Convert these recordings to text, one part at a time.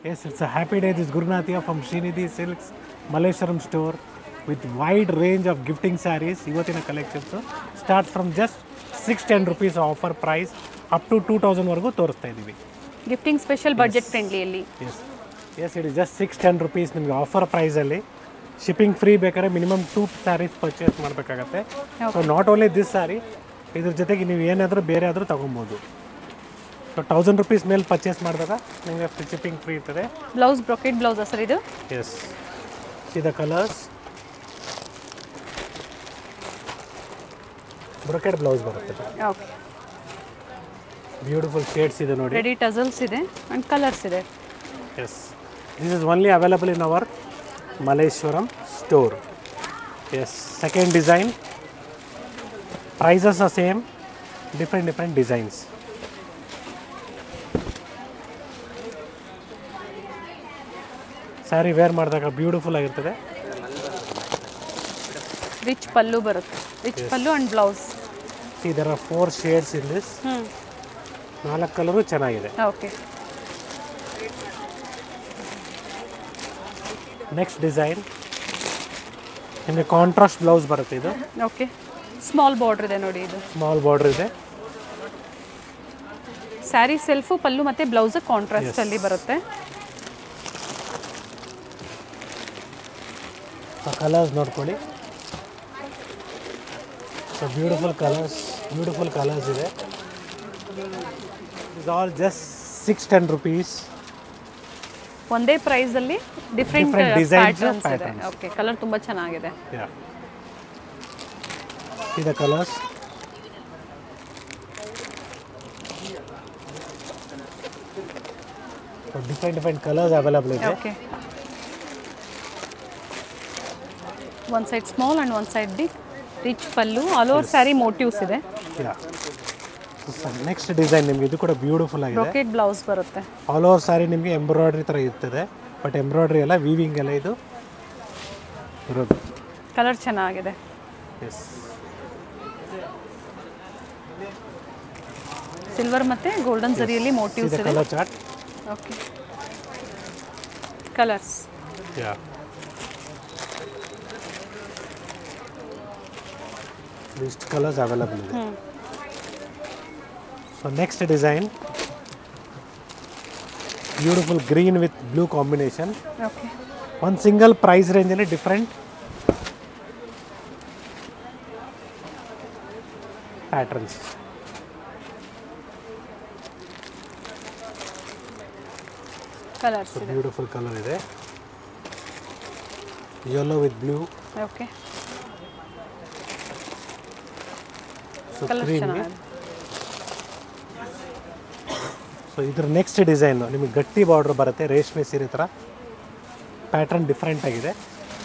Yes, it's a happy day. This is Gurunathia from Srinidhi Silks, Malleshwaram store with wide range of gifting sarees. ಇವತ್ತಿನ collections start from just six ten rupees offer price up to two ತೌಸಂಡ್ವರೆಗೂ ತೋರಿಸ್ತಾ ಇದ್ದೀವಿ gifting special budget ಫ್ರೆಂಡ್ಲಿಯಲ್ಲಿ yes yes it is just six ten rupees ನಿಮಗೆ offer ಪ್ರೈಸಲ್ಲಿ shipping free ಬೇಕಾದ್ರೆ minimum two sarees purchase ಮಾಡಬೇಕಾಗತ್ತೆ so not only this saree ಇದ್ರ ಜೊತೆಗೆ ನೀವು ಏನಾದರೂ ಬೇರೆ ಆದರೂ ತೊಗೊಬೋದು ಸೊ ತೌಸಂಡ್ ರುಪೀಸ್ ಮೇಲೆ ಪರ್ಚೇಸ್ ಮಾಡಿದಾಗ ನಿಮಗೆ ಶಿಪ್ಪಿಂಗ್ ಫ್ರೀ ಇರ್ತದೆ ಬ್ಲೌಸ್ ಬ್ರೊಕೆಟ್ ಬ್ಲೌಸ್ ಸರ್ ಇದು S C the colours brocade blouse ಬರುತ್ತೆ ಓಕೆ ಬ್ಯೂಟಿಫುಲ್ ಶೇಡ್ಸ್ ಇದೆ ನೋಡಿ ರೆಡಿ ಟಸಲ್ಸ್ ಇದೆ ಆ್ಯಂಡ್ ಕಲರ್ಸ್ ಇದೆ yes this is only available in our Malleshwaram store yes second design prices are same different different designs saree wear ಮಾಡಿದಾಗ beautiful ಆಗಿರ್ತದೆ rich pallu ಬರುತ್ತೆ rich pallu and blouse see there are four shades in this ಹ್ಞೂ ನಾಲ್ಕು colour ಚೆನ್ನಾಗಿದೆ okay next design ನಿಮಗೆ contrast blouse ಬರುತ್ತೆ ಇದು okay small border ಇದೆ ನೋಡಿ ಇದು ಸ್ಮಾಲ್ ಬಾರ್ಡರ್ ಇದೆ ಸ್ಯಾರಿ ಸೆಲ್ಫು ಪಲ್ಲು ಮತ್ತು ಬ್ಲೌಸ್ ಕಾಂಟ್ರಾಸ್ಟ್ ಅಲ್ಲಿ ಬರುತ್ತೆ ಕಲರ್ಸ್ ನೋಡ್ಕೊಳ್ಳಿ so beautiful colours beautiful colours ಇದೆ is all just six ten rupees ಒಂದೇ ಪ್ರೈಸಲ್ಲಿ ಡಿಫ್ರೆಂಟ್ Different designs, ಪ್ಯಾಟರ್ನ್ಸ್ ಇದೆ patterns. ಓಕೆ ಕಲರ್ ತುಂಬ ಚೆನ್ನಾಗಿದೆ yeah the colours different different colours available ಇದೆ okay one side small and one side big rich pallu all over sari motifs ಇದೆ yeah next design ನಿಮಗೆ ಇದು ಕೂಡ ಬ್ಯೂಟಿಫುಲ್ ಆಗಿದೆ ಬ್ರೊಕೆಟ್ ಬ್ಲೌಸ್ ಬರುತ್ತೆ ಆಲ್ ಓವರ್ ಸ್ಯಾರಿ ನಿಮಗೆ ಎಂಬ್ರಾಯ್ಡ್ರಿ ಥರ ಇರ್ತದೆ ಬಟ್ ಎಂಬ್ರಾಯ್ಡ್ರಿ ಎಲ್ಲ ವೀವಿಂಗ್ ಎಲ್ಲ ಇದು ಇರೋದು ಕಲರ್ ಚೆನ್ನಾಗಿದೆ ಎಸ್ ಸಿಲ್ವರ್ ಮತ್ತು ಗೋಲ್ಡನ್ ಜರಿಯಲ್ಲಿ ಮೋಟಿವ್ಸ್ ಇದು ಇದೆ colour chart okay colours yeah ಇಷ್ಟು ಕಲರ್ಸ್ ಅವೈಲಬಲ್ ಇದೆ ಹ್ಞೂ so next design beautiful green with blue combination okay ಒಂದು ಸಿಂಗಲ್ ಪ್ರೈಸ್ ರೇಂಜಲ್ಲಿ ಡಿಫ್ರೆಂಟ್ ಪ್ಯಾಟರ್ನ್ಸ್ ಕಲರ್ಸ್ ಇದೆ ಬ್ಯೂಟಿಫುಲ್ ಕಲರ್ ಇದೆ yellow with blue okay so colour ಕ್ರೀಮ್ಗೆ ಚೆನ್ನಾಗಿದೆ ಸೊ ಇದ್ರ ನೆಕ್ಸ್ಟ್ ಡಿಸೈನು ನಿಮಗೆ ಗಟ್ಟಿ ಬಾರ್ಡ್ರ್ ಬರುತ್ತೆ ರೇಷ್ಮೆ ಸೀರೆ ಥರ ಪ್ಯಾಟರ್ನ್ ಡಿಫ್ರೆಂಟ್ ಆಗಿದೆ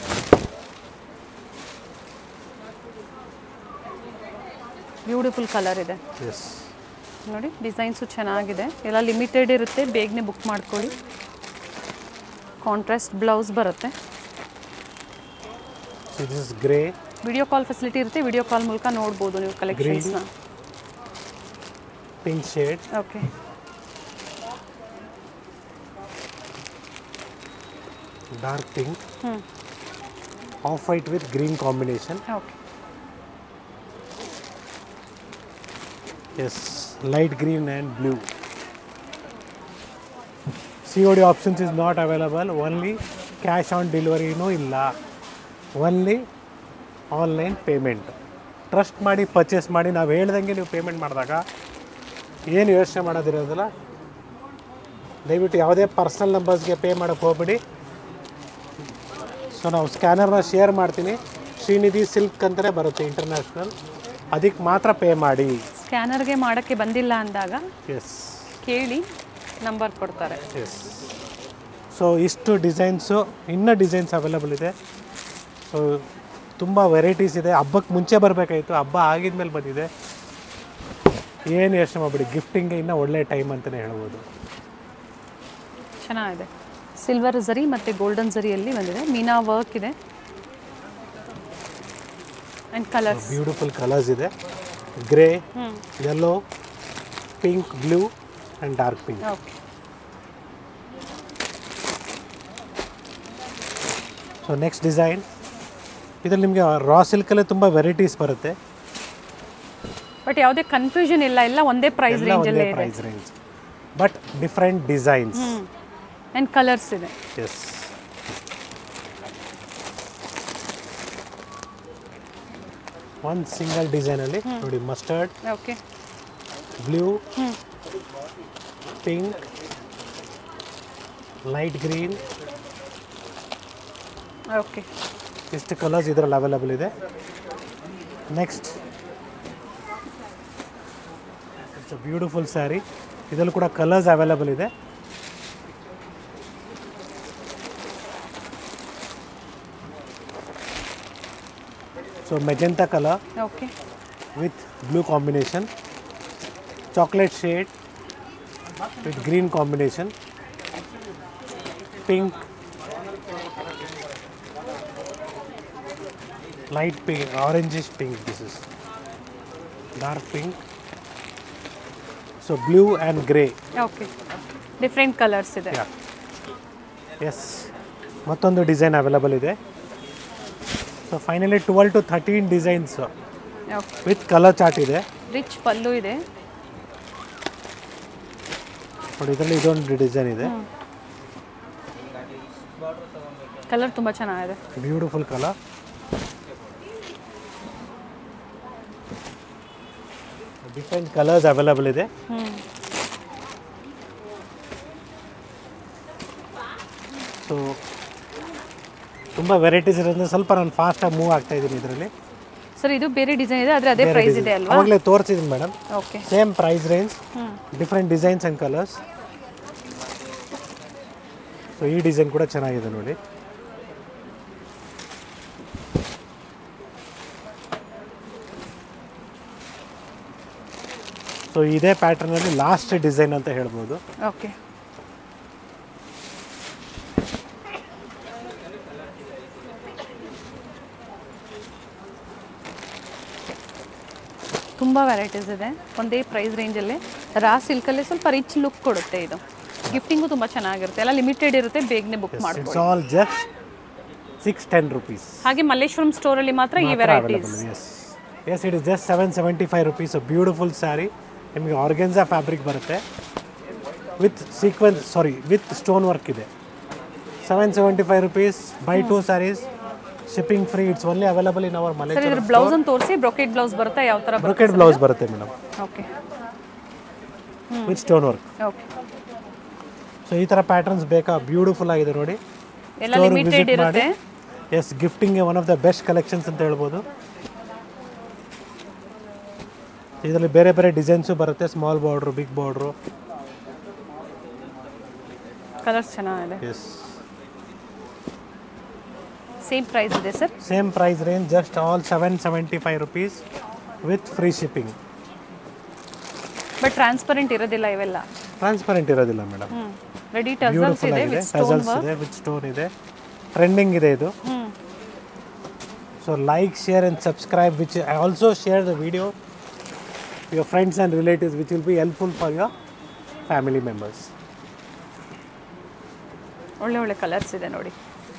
ಬ್ಯೂಟಿಫುಲ್ ಕಲರ್ ಇದೆ ಎಸ್ ನೋಡಿ ಡಿಸೈನ್ಸು ಚೆನ್ನಾಗಿದೆ ಎಲ್ಲ ಲಿಮಿಟೆಡ್ ಇರುತ್ತೆ ಬೇಗನೆ ಬುಕ್ ಮಾಡ್ಕೊಳ್ಳಿ ಕಾಂಟ್ರಾಸ್ಟ್ ಬ್ಲೌಸ್ ಬರುತ್ತೆ so this is grey video call facility ಇರುತ್ತೆ ವಿಡಿಯೋ ಕಾಲ್ ಮೂಲಕ ನೋಡ್ಬೋದು ನೀವು ಕಲೆಕ್ಷನ್ಸ್ನ pink shade okay dark pink ಹ್ಞೂ off white with green combination okay yes light green and blue C O D options is not available only cash on ಡೆಲಿವರಿನೂ ಇಲ್ಲ only online payment trust ಮಾಡಿ purchase ಮಾಡಿ ನಾವು ಹೇಳ್ದಂಗೆ ನೀವು payment ಮಾಡಿದಾಗ ಏನು ಯೋಚನೆ ಮಾಡೋದಿರೋದಿಲ್ಲ ದಯವಿಟ್ಟು ಯಾವುದೇ ಪರ್ಸ್ನಲ್ ನಂಬರ್ಸ್ಗೆ ಪೇ ಮಾಡೋಕ್ಕೆ ಹೋಗ್ಬೇಡಿ ಸೊ ನಾವು ಸ್ಕ್ಯಾನರ್ನ ಶೇರ್ ಮಾಡ್ತೀನಿ ಶ್ರೀನಿಧಿ ಸಿಲ್ಕ್ ಅಂತಲೇ ಬರುತ್ತೆ ಇಂಟರ್ನ್ಯಾಷನಲ್ ಅದಕ್ಕೆ ಮಾತ್ರ ಪೇ ಮಾಡಿ ಸ್ಕ್ಯಾನರ್ಗೆ ಮಾಡೋಕ್ಕೆ ಬಂದಿಲ್ಲ ಅಂದಾಗ ಎಸ್ ಕೇಳಿ ನಂಬರ್ ಕೊಡ್ತಾರೆ ಎಸ್ ಸೊ ಇಷ್ಟು ಡಿಸೈನ್ಸು ಇನ್ನೂ ಡಿಸೈನ್ಸ್ ಅವೈಲಬಲ್ ಇದೆ ಸೊ ತುಂಬ ವೆರೈಟೀಸ್ ಇದೆ ಹಬ್ಬಕ್ಕೆ ಮುಂಚೆ ಬರಬೇಕಾಯಿತು ಹಬ್ಬ ಆಗಿದ್ಮೇಲೆ ಬಂದಿದೆ ಏನು ಯೋಚನೆ ಮಾಡಿಬಿಡಿ ಗಿಫ್ಟಿಂಗ್ಗೆ ಇನ್ನೂ ಒಳ್ಳೆ ಟೈಮ್ ಅಂತಲೇ ಹೇಳ್ಬೋದು ಚೆನ್ನಾಗಿದೆ ಸಿಲ್ವರ್ ಝರಿ ಮತ್ತು ಗೋಲ್ಡನ್ ಝರಿಯಲ್ಲಿ ಬಂದಿದೆ ಮೀನಾ ವರ್ಕ್ ಇದೆ ಆ್ಯಂಡ್ ಕಲರ್ಸ್ ಬ್ಯೂಟಿಫುಲ್ ಕಲರ್ಸ್ ಇದೆ ಗ್ರೇ ಹ್ಞೂ yellow pink blue and dark pink okay so next design ಇದರಲ್ಲಿ ನಿಮಗೆ ರಾ ಸಿಲ್ಕಲ್ಲೇ ತುಂಬ ವೆರೈಟೀಸ್ ಬರುತ್ತೆ ಬಟ್ ಯಾವುದೇ ಕನ್ಫ್ಯೂಷನ್ ಇಲ್ಲ ಎಲ್ಲ ಒಂದೇ ಪ್ರೈಸ್ ಎಲ್ಲ ಒಂದೇ ರೇಂಜಲ್ಲೇ ಇದೆ price range but different designs and colours ಇದೆ ಎಸ್ ಒಂದು ಸಿಂಗಲ್ ಡಿಸೈನಲ್ಲಿ ನೋಡಿ ಮಸ್ಟರ್ಡ್ ಓಕೆ ಬ್ಲೂ ಹ್ಮ್. ಪಿಂಕ್ ಲೈಟ್ ಗ್ರೀನ್ ಓಕೆ ಇಷ್ಟು ಕಲರ್ಸ್ ಇದರಲ್ಲಿ ಅವೈಲಬಲ್ ಇದೆ next it's a beautiful sari ಇದರಲ್ಲೂ ಕೂಡ ಕಲರ್ಸ್ ಅವೈಲಬಲ್ ಇದೆ so magenta colour okay with blue combination chocolate shade with green combination pink light pink orangish pink this is dark pink so blue and gray okay different colours ಇದೆ yeah yes ಮತ್ತೊಂದು design available ಇದೆ so finally twelve to thirteen designs okay with colour chart ಇದೆ rich pallu ಇದೆ ನೋಡಿ ಇದರಲ್ಲಿ ಇದೊಂದು design ಇದೆ colour ತುಂಬ ಚೆನ್ನಾಗಿದೆ beautiful colour different colours available ಇದೆ ಹ್ಞೂ ಸೊ ತುಂಬ ವೆರೈಟೀಸ್ ಇರೋದ್ರಿಂದ ಸ್ವಲ್ಪ ನಾನು ಫಾಸ್ಟಾಗಿ ಮೂವ್ ಆಗ್ತಾ ಇದ್ದೀನಿ ಇದರಲ್ಲಿ ಸರ್ ಇದು ಬೇರೆ ಡಿಸೈನ್ ಇದೆ ಆದರೆ ಅದೇ ಪ್ರೈಸ್ ಇದೆ ಅಲ್ವಾ ಅವಾಗಲೇ ತೋರಿಸಿದ್ದೀನಿ madam okay same price range ಹ್ಞೂ different designs and colours so ಈ ಡಿಸೈನ್ ಕೂಡ ಚೆನ್ನಾಗಿದೆ ನೋಡಿ ಸೊ ಇದೇ ಪ್ಯಾಟರ್ನಲ್ಲಿ ಲಾಸ್ಟ್ ಡಿಸೈನ್ ಅಂತ ಹೇಳ್ಬೋದು ಓಕೆ ತುಂಬ ವೆರೈಟೀಸ್ ಇದೆ ಒಂದೇ ಪ್ರೈಸ್ ರೇಂಜಲ್ಲಿ ರಾ ಸಿಲ್ಕಲ್ಲಿ ಸ್ವಲ್ಪ ರಿಚ್ ಲುಕ್ ಕೊಡುತ್ತೆ ಇದು ಗಿಫ್ಟಿಂಗು ತುಂಬ ಚೆನ್ನಾಗಿರುತ್ತೆ ಎಲ್ಲ ಲಿಮಿಟೆಡ್ ಇರುತ್ತೆ ಬೇಗನೆ ಬುಕ್ ಇಟ್ಸ್ ಮಾಡ್ಕೊಳ್ಳಿ all just six ten rupees ಹಾಗೆ ಮಲ್ಲೇಶ್ವರಂ ಸ್ಟೋರಲ್ಲಿ ಮಾತ್ರ ಈ varieties yes yes it is just seven seventy five rupees beautiful sari ನಿಮಗೆ ಆರ್ಗೆನ್ಸಾ ಫ್ಯಾಬ್ರಿಕ್ ಬರುತ್ತೆ with sequins sorry with stone work ಇದೆ seven seventy five rupees buy two saris shipping free it's only available in our ಮಲೆ sir ಇದ್ರ blouse ಅನ್ನು ತೋರಿಸಿ brocade blouse ಬರುತ್ತೆ ಯಾವ ಥರ ಬರುತ್ತೆ ಬ್ರೊಕೆಟ್ ಬ್ಲೌಸ್ ಬರುತ್ತೆ madam okay with stone work okay so ಈ ಥರ ಪ್ಯಾಟರ್ನ್ಸ್ ಬೇಕಾ ಬ್ಯೂಟಿಫುಲ್ ಆಗಿದೆ ನೋಡಿ ಎಲ್ಲ ಲಿಮಿಟೆಡ್ ಇರುತ್ತೆ ಎಸ್ ಗಿಫ್ಟಿಂಗ್ಗೆ one of the best collections ಅಂತ ಹೇಳ್ಬೋದು ಇದರಲ್ಲಿ ಬೇರೆ ಬೇರೆ ಡಿಸೈನ್ಸು ಬರುತ್ತೆ small border big border colours ಚೆನ್ನಾಗಿದೆ ಎಸ್ ಸೇಮ್ ಪ್ರೈಸ್ ಇದೆ sir same price range just all seven seventy five rupees with free shipping but transparent ಇರೋದಿಲ್ಲ ಇವೆಲ್ಲ ಟ್ರಾನ್ಸ್ಪರೆಂಟ್ ಇರೋದಿಲ್ಲ ಮೇಡಮ್ ಹ್ಞೂ ರೆಡಿ ಟಸಲ್ಸ್ ಬ್ಯೂಟಿಫುಲ್ ಇದೆ ಆಗಿದೆ ವಿತ್ ಸ್ಟೋನ್ ಟಸಲ್ಸ್ ವರ್ಕ್ ಇದೆ with stone ಇದೆ ಟ್ರೆಂಡಿಂಗ್ ಇದೆ ಇದು ಹ್ಞೂ so like share and subscribe which I also share the video your friends and relatives which will be helpful for your family members ಒಳ್ಳೆ ಒಳ್ಳೆ colours ಇದೆ ನೋಡಿ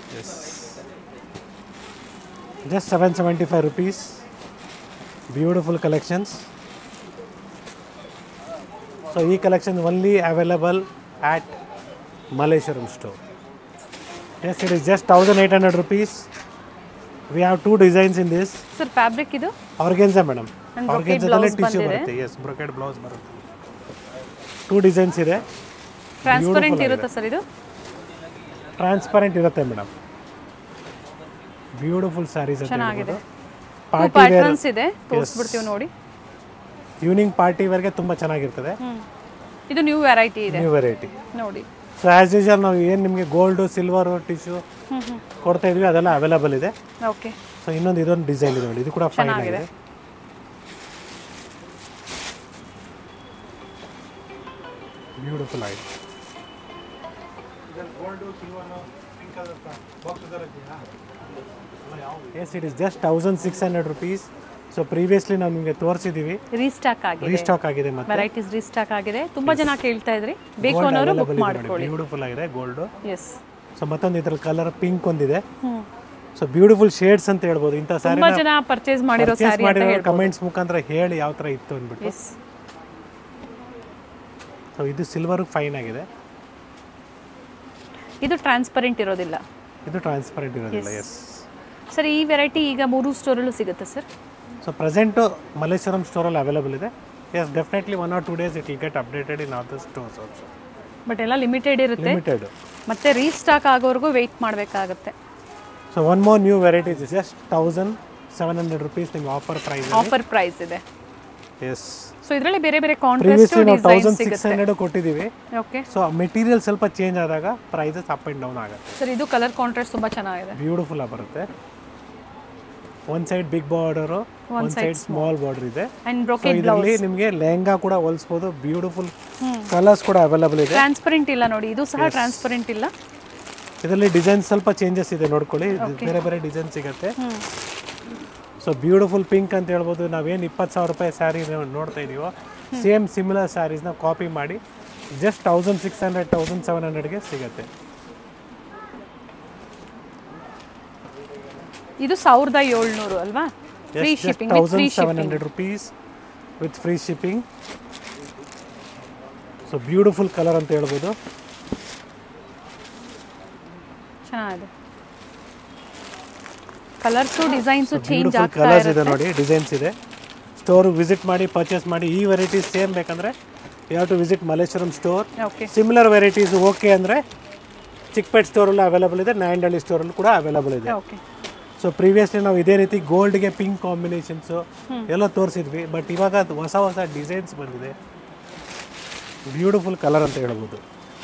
just seven seventy five rupees beautiful collections so ಈ collection only available at Malleshwaram store yes it is just thousand eight hundred rupees we have two designs in this sir fabric ಇದು organza madam And brocade ಆರ್ಗೆನ್ಸಾದಲ್ಲೇ blouse tissue ಬಂದಿದೆ. ಬರುತ್ತೆ yes brocade blouse ಬರುತ್ತೆ two designs ಇದೆ transparent ಇರುತ್ತಾ sir ಇದು transparent ಇರುತ್ತೆ madam beautiful saris ಅಂತ ಚೆನ್ನಾಗಿದೆ. ಹೇಳ್ಬೋದು ಟೂ ಪಾರ್ಟಿ ವೇರ್ ಪ್ಯಾಟರ್ನ್ಸ್ ಇದೆ ತೋರಿಸ್ಬಿಡ್ತೀವಿ ನೋಡಿ ಈವ್ನಿಂಗ್ ಪಾರ್ಟಿ ವೇರ್ಗೆ ತುಂಬ ಚೆನ್ನಾಗಿರ್ತದೆ ಹ್ಞೂ ಇದು ನ್ಯೂ ವೆರೈಟಿ ಇದೆ ನ್ಯೂ ವೆರೈಟಿ ನೋಡಿ ಸೊ ಆ್ಯಸ್ ಯೂಶಲ್ ನಾವು ಏನು ನಿಮಗೆ ಗೋಲ್ಡು ಸಿಲ್ವರು ಟಿಶ್ಯೂ ಹ್ಞೂ ಹ್ಞೂ ಕೊಡ್ತಾ ಇದ್ವಿ ಅದೆಲ್ಲ ಅವೈಲಬಲ್ ಇದೆ ಓಕೆ ಸೊ ಇನ್ನೊಂದು ಇದೊಂದು ಡಿಸೈನ್ ಇದೆ ನೋಡಿ ಇದು ಕೂಡ ಫೈನ್ ಚೆನ್ನಾಗಿದೆ. ಆಗಿದೆ ಬ್ಯೂಟಿಫುಲ್ ಆಗಿದೆ yes it is just thousand six hundred rupees so previously ನಾವು ನಿಮಗೆ ತೋರಿಸಿದ್ದೀವಿ ರೀಸ್ಟಾಕ್ ಆಗಿದೆ ರೀಸ್ಟಾಕ್ ಆಗಿದೆ ಮತ್ತೆ ವೆರೈಟೀಸ್ ರೀಸ್ಟಾಕ್ ಆಗಿದೆ ತುಂಬಾ ಜನ ಕೇಳ್ತಾ ಇದ್ರಿ ಬೇಕು ಅನ್ನೋರು ಬುಕ್ ಮಾಡ್ಕೊಳ್ಳಿ ಬ್ಯೂಟಿಫುಲ್ ಆಗಿದೆ ಗೋಲ್ಡು ಎಸ್ ಸೊ ಮತ್ತೊಂದು ಇದ್ರಲ್ಲಿ ಕಲರ್ ಪಿಂಕ್ ಒಂದಿದೆ ಹ್ಞೂ ಸೊ ಬ್ಯೂಟಿಫುಲ್ ಶೇಡ್ಸ್ ಅಂತ ಹೇಳ್ಬೋದು ಇಂಥ ಸ್ಯಾರಿ ತುಂಬಾ ಜನ ಪರ್ಚೇಸ್ ಮಾಡಿರೋ ಸ್ಯಾರಿ ಅಂತ ಮಾಡಿರೋ ಹೇಳ್ಬೋದು ಕಮೆಂಟ್ಸ್ ಮುಖಾಂತರ ಹೇಳಿ ಯಾವ ಥರ ಇತ್ತು ಅಂದ್ಬಿಟ್ಟು ಎಸ್ ಸೊ ಇದು ಸಿಲ್ವರ್ ಫೈನ್ ಆಗಿದೆ ಇದು ಟ್ರಾನ್ಸ್ಪರೆಂಟ್ ಇರೋದಿಲ್ಲ ಇದು ಟ್ರಾನ್ಸ್ಪರೆಂಟ್ ಇರೋದಿಲ್ಲ ಎಸ್ ಸರ್ ಈ ವೆರೈಟಿ ಈಗ ಮೂರು ಸ್ಟೋರಲ್ಲೂ ಸಿಗುತ್ತೆ ಸರ್ ಸೊ ಪ್ರೆಸೆಂಟು ಮಲ್ಲೇಶ್ವರಂ ಸ್ಟೋರಲ್ಲಿ ಅವೈಲೇಬಲ್ ಇದೆ yes definitely one or two days it will get updated in other stores also but ಎಲ್ಲ ಲಿಮಿಟೆಡ್ ಇರುತ್ತೆ ಲಿಮಿಟೆಡ್ ಮತ್ತೆ ರೀಸ್ಟಾಕ್ ಆಗೋವರೆಗೂ ವೆಯ್ಟ್ ಮಾಡಬೇಕಾಗತ್ತೆ so one more new varieties is just thousand seven hundred rupees ನಿಮ್ಗೆ offer price offer price ಇದೆ yes so ಇದರಲ್ಲಿ ಬೇರೆ ಬೇರೆ ಕಾಂಟ್ರಾಸ್ಟ್ ಪ್ರೀವಿಯಸ್ಲಿ ನಾವು ಡಿಸೈನ್ ತೌಸಂಡ್ ಸಿಕ್ಸ್ ಸಿಗುತ್ತೆ ಹಂಡ್ರೆಡ್ ಕೊಟ್ಟಿದ್ದೀವಿ ಓಕೆ ಸೊ ಮೆಟೀರಿಯಲ್ ಸ್ವಲ್ಪ ಚೇಂಜ್ ಆದಾಗ ಪ್ರೈಸಸ್ ಅಪ್ ಆ್ಯಂಡ್ ಡೌನ್ ಆಗುತ್ತೆ ಸರ್ ಇದು ಕಲರ್ ಕಾಂಟ್ರಾಸ್ಟ್ ತುಂಬಾ ಚೆನ್ನಾಗಿದೆ ಬ್ಯೂಟಿಫುಲ್ ಆಗಿ ಬರುತ್ತೆ one side big border one side small border ಇದೆ ಅಂಡ್ ಸೊ ಬ್ರೊಕೆಟ್ ಇದರಲ್ಲಿ ನಿಮಗೆ ಲೆಹಂಗಾ ಕೂಡ ಹೊಲಿಸ್ಬೋದು ಬ್ಯೂಟಿಫುಲ್ ಕಲರ್ಸ್ ಕೂಡ ಅವೈಲೇಬಲ್ ಇದೆ ಟ್ರಾನ್ಸ್ಪರೆಂಟ್ ಇಲ್ಲ ನೋಡಿ ಇದು ಸಹ ಟ್ರಾನ್ಸ್ಪರೆಂಟ್ ಇಲ್ಲ ಇದರಲ್ಲಿ ಡಿಸೈನ್ ಸ್ವಲ್ಪ ಚೇಂಜಸ್ ಇದೆ ನೋಡ್ಕೊಳ್ಳಿ ಇದು ಬೇರೆ ಬೇರೆ ಡಿಸೈನ್ ಸಿಗುತ್ತೆ ಸೊ ಬ್ಯೂಟಿಫುಲ್ ಪಿಂಕ್ ಅಂತ ಹೇಳ್ಬೋದು ನಾವೇನು ಇಪ್ಪತ್ತು ಸಾವಿರ ರೂಪಾಯಿ ಸ್ಯಾರಿ ನೋಡ್ತಾ ಇದೀವೋ ಸೇಮ್ ಸಿಮಿಲರ್ ಸ್ಯಾರೀಸ್ನ ಕಾಪಿ ಮಾಡಿ just thousand six hundred thousand seven ಹಂಡ್ರೆಡ್ಗೆ ಸಿಗುತ್ತೆ ಇದು ಸಾವಿರದ ಏಳ್ನೂರು ಅಲ್ವಾ free shipping with free thousand seven shipping hundred rupees with free shipping so beautiful colour ಅಂತ ಹೇಳ್ಬೋದು ಚೆನ್ನಾಗಿದೆ ಕಲರ್ಸು ಡಿಸೈನ್ಸು ಚೇಂಜ್ ಬ್ಯೂಟಿಫುಲ್ ಆಗ್ತಾ ಕಲರ್ಸ್ ಇದೆ ಇರುತ್ತೆ ನೋಡಿ ಡಿಸೈನ್ಸ್ ಇದೆ ಸ್ಟೋರ್ ವಿಸಿಟ್ ಮಾಡಿ ಪರ್ಚೇಸ್ ಮಾಡಿ ಈ ವೆರೈಟೀಸ್ ಸೇಮ್ ಬೇಕಂದ್ರೆ you have to visit Malleshwaram store okay similar varieties okay ಅಂದರೆ ಚಿಕ್ಕಪೇಟ್ ಸ್ಟೋರಲ್ಲೂ ಅವೈಲೇಬಲ್ ಇದೆ ನಾಯಂಡಳ್ಳಿ ಸ್ಟೋರಲ್ಲೂ ಕೂಡ ಅವೈಲೇಬಲ್ ಇದೆ ಓಕೆ ಸೊ ಪ್ರೀವಿಯಸ್ಲಿ ನಾವು ಇದೇ ರೀತಿ ಗೋಲ್ಡ್ಗೆ ಪಿಂಕ್ ಕಾಂಬಿನೇಷನ್ಸು ಎಲ್ಲ ತೋರಿಸಿದ್ವಿ ಬಟ್ ಇವಾಗ ಅದು ಹೊಸ ಹೊಸ ಡಿಸೈನ್ಸ್ ಬಂದಿದೆ ಬ್ಯೂಟಿಫುಲ್ ಕಲರ್ ಅಂತ ಹೇಳ್ಬೋದು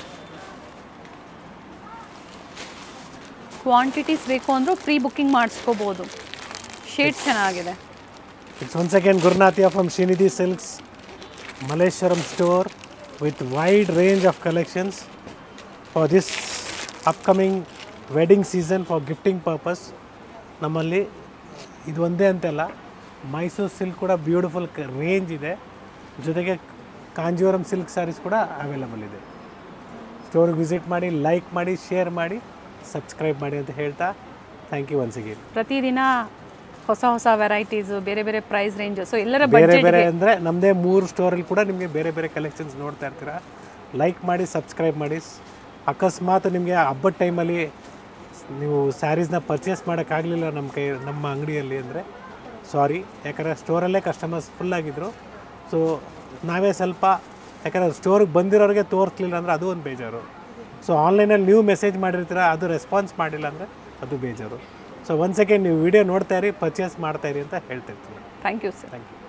ಕ್ವಾಂಟಿಟೀಸ್ ಬೇಕು ಅಂದರೂ ಪ್ರೀ ಬುಕ್ಕಿಂಗ್ ಮಾಡಿಸ್ಕೋಬೋದು ಶೇಡ್ ಚೆನ್ನಾಗಿದೆ ಇಟ್ಸ್ ಒನ್ಸ್ ಅಗೇನ್ ಗುರುನಾಥಿಯ from Srinidhi silks Malleshwaram store with wide range of collections for this upcoming wedding season for gifting purpose ನಮ್ಮಲ್ಲಿ ಇದು ಒಂದೇ ಅಂತಲ್ಲ ಮೈಸೂರು ಸಿಲ್ಕ್ ಕೂಡ ಬ್ಯೂಟಿಫುಲ್ ರೇಂಜ್ ಇದೆ ಜೊತೆಗೆ ಕಾಂಜೀವರಂ ಸಿಲ್ಕ್ ಸ್ಯಾರೀಸ್ ಕೂಡ ಅವೈಲಬಲ್ ಇದೆ ಸ್ಟೋರ್ಗೆ ವಿಸಿಟ್ ಮಾಡಿ ಲೈಕ್ ಮಾಡಿ ಶೇರ್ ಮಾಡಿ ಸಬ್ಸ್ಕ್ರೈಬ್ ಮಾಡಿ ಅಂತ ಹೇಳ್ತಾ ಥ್ಯಾಂಕ್ ಯು ಒನ್ಸ್ ಅಗೇನ್ ಪ್ರತಿದಿನ ಹೊಸ ಹೊಸ ವೆರೈಟೀಸು ಬೇರೆ ಬೇರೆ ಪ್ರೈಸ್ ರೇಂಜ್ ಸೊ ಎಲ್ಲರ ಬೇರೆ ಬಡ್ಜೆಟ್ ಬೇರೆ ಅಂದರೆ ನಮ್ಮದೇ ಮೂರು ಸ್ಟೋರಲ್ಲಿ ಕೂಡ ನಿಮಗೆ ಬೇರೆ ಬೇರೆ ಕಲೆಕ್ಷನ್ಸ್ ನೋಡ್ತಾ ಇರ್ತೀರಾ ಲೈಕ್ ಮಾಡಿ ಸಬ್ಸ್ಕ್ರೈಬ್ ಮಾಡಿ ಅಕಸ್ಮಾತ್ ನಿಮಗೆ ಹಬ್ಬದ ಟೈಮಲ್ಲಿ ನೀವು ಸ್ಯಾರೀಸ್ನ ಪರ್ಚೇಸ್ ಮಾಡೋಕ್ಕಾಗಲಿಲ್ಲ ನಮ್ಮ ಕೈ ನಮ್ಮ ಅಂಗಡಿಯಲ್ಲಿ ಅಂದರೆ ಸಾರಿ ಯಾಕಂದರೆ ಸ್ಟೋರಲ್ಲೇ ಕಸ್ಟಮರ್ಸ್ ಫುಲ್ ಆಗಿದ್ರು ಸೊ ನಾವೇ ಸ್ವಲ್ಪ ಯಾಕಂದರೆ ಸ್ಟೋರಿಗೆ ಬಂದಿರೋರಿಗೆ ತೋರಿಸ್ಲಿಲ್ಲ ಅಂದರೆ ಅದು ಒಂದು ಬೇಜಾರು ಸೊ ಆನ್ಲೈನಲ್ಲಿ ನೀವು ಮೆಸೇಜ್ ಮಾಡಿರ್ತೀರ ಅದು ರೆಸ್ಪಾನ್ಸ್ ಮಾಡಿಲ್ಲ ಅಂದರೆ ಅದು ಬೇಜಾರು ಸೊ ಒಂದು ಸೆಕೆಂಡ್ ನೀವು ವಿಡಿಯೋ ನೋಡ್ತಾ ಇರಿ ಪರ್ಚೇಸ್ ಮಾಡ್ತಾ ಇರಿ ಅಂತ ಹೇಳ್ತಾ ಇರ್ತೀನಿ thank you sir thank you